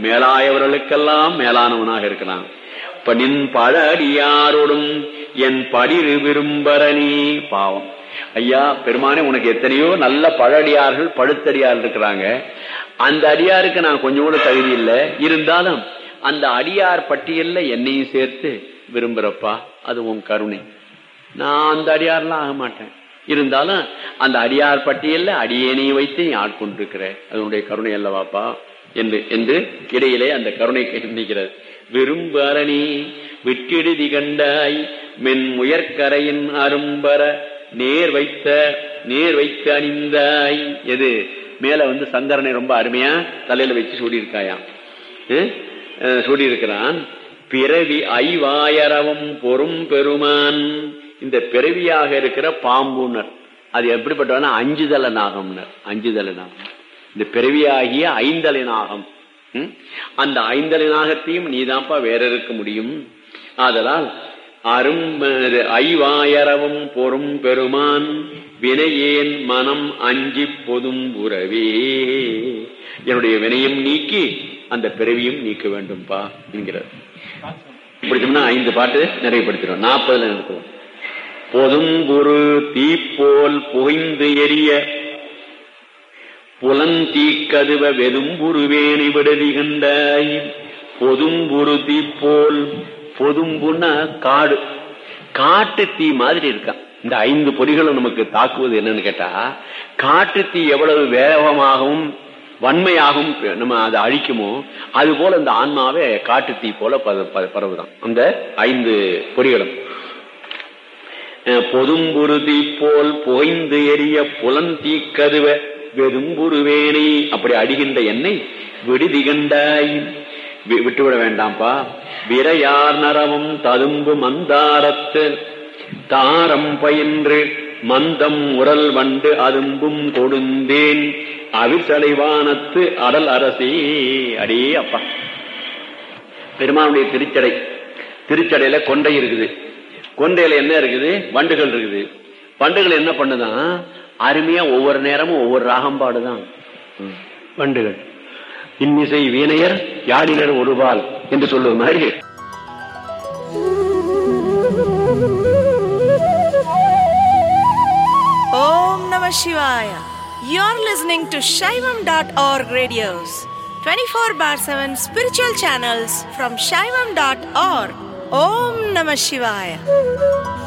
மேலாயவர்களுக்கெல்லாம் மேலானவனாக இருக்கிறான் இப்ப நின் பழ அடியாரோடும் என் படிரு விரும்பரணி பாவம் ஐயா பெருமானே உனக்கு எத்தனையோ நல்ல பழடியார்கள் பழுத்தடியார் இருக்கிறாங்க அந்த அடியாருக்கு நான் கொஞ்சம் கூட தகுதி இல்லை இருந்தாலும் அந்த அடியார் பட்டியல்ல என்னையும் சேர்த்து விரும்புறப்பா அது உன் கருணை நான் அந்த அடியார்லாம் ஆக மாட்டேன் இருந்தாலும் அந்த அடியார் பட்டியல்ல அடியேனையும் வைத்து நீ ஆட்கொண்டிருக்கிற அது உன்னுடைய கருணை அல்லவாப்பா என்று என்று இடையிலே அந்த கருணை நிற்கிறது விரும்பு அரணி விட்டிடுதி கண்டாய் மென் முயற்கரையின் அரும்பர நேர் வைத்த நேர் வைத்து அணிந்தாய் எது மேல வந்து சங்கரனை ரொம்ப அருமையா தலையில வச்சு சூடியிருக்காயாம் சூடியிருக்கிறான் பிறவி ஐவாயரவம் பொறும் பெருமான் இந்த பிறவியாக இருக்கிற பாம்புனர் அது எப்படிப்பட்டவனா அஞ்சுதல நாகம்னர் அஞ்சுதல நாகம் இந்த பிறவியாகிய ஐந்தலை நாகம் ம்? அந்த ஐந்தலை நாகத்தையும் நீதான்ப்பா வேற இருக்க முடியும் ஆதலால் அரும் ஐவாயரவும் பொறும் பெருமான் வினையேன் மனம் அஞ்சி பொதும் உறவே என்னுடைய வினையும் நீக்கி அந்த பிறவியும் நீக்க வேண்டும்பா என்கிறார் பிடிச்சோம்னா ஐந்து பாட்டு நிறைவுபடுத்திடும் நாற்பதுல நிறுத்துவோம் பொதும்புரு தீப்போல் புகைந்து எரிய புலந்தீக்கதுவ வெதும்புருவேணி விடுதி கண்டாய் பொதும்புரு தீப்போல் பொதும்புன்னா காடு காட்டு தீ மாதிரி இருக்கான் இந்த ஐந்து பொறிகளும் நமக்கு தாக்குவது என்னன்னு கேட்டா காட்டு தீ எவ்வளவு வேகமாகவும் வன்மையாகவும் நம்ம அதை அழிக்குமோ அது போல இந்த ஆன்மாவே காட்டு தீ போல பத- ப- பரவுதான் அந்த ஐந்து பொறிகளும் அஹ் பொதும்புருதி போல் புகைந்து எரிய புலந்தீ கதுவ வெதும்புருவேனை அப்படி அடிகின்ற என்னை விடுதி கண்டாய் வி- விட்டுவிட வேண்டாம்ப்பா விரையார் நரமும் ததும்பு மந்தாரத்து தாரம் பயின்று மந்தம் உரல் வண்டு அதும்பும் கொடுந்தேன் அவிசலைவானத்து அடல் அரசி அடே அப்பா பெருமானுடைய திருச்சடை திருச்சடையில கொண்டை இருக்குது கொண்டையில என்ன இருக்குது வண்டுகள் இருக்குது வண்டுகள் என்ன பண்ணுதான் அருமையா ஒவ்வொரு நேரமும் ஒவ்வொரு ராகம் பாடுதான் ம். வண்டுகள் இன்னிசை வீணையர் யாழினர் ஒருபால் என்று சொல்லுவது மாதிரி Om Namah Shivaya. You're listening to Shaivam.org radios, 24 bar 7 spiritual channels from Shaivam.org. Om Namah Shivaya.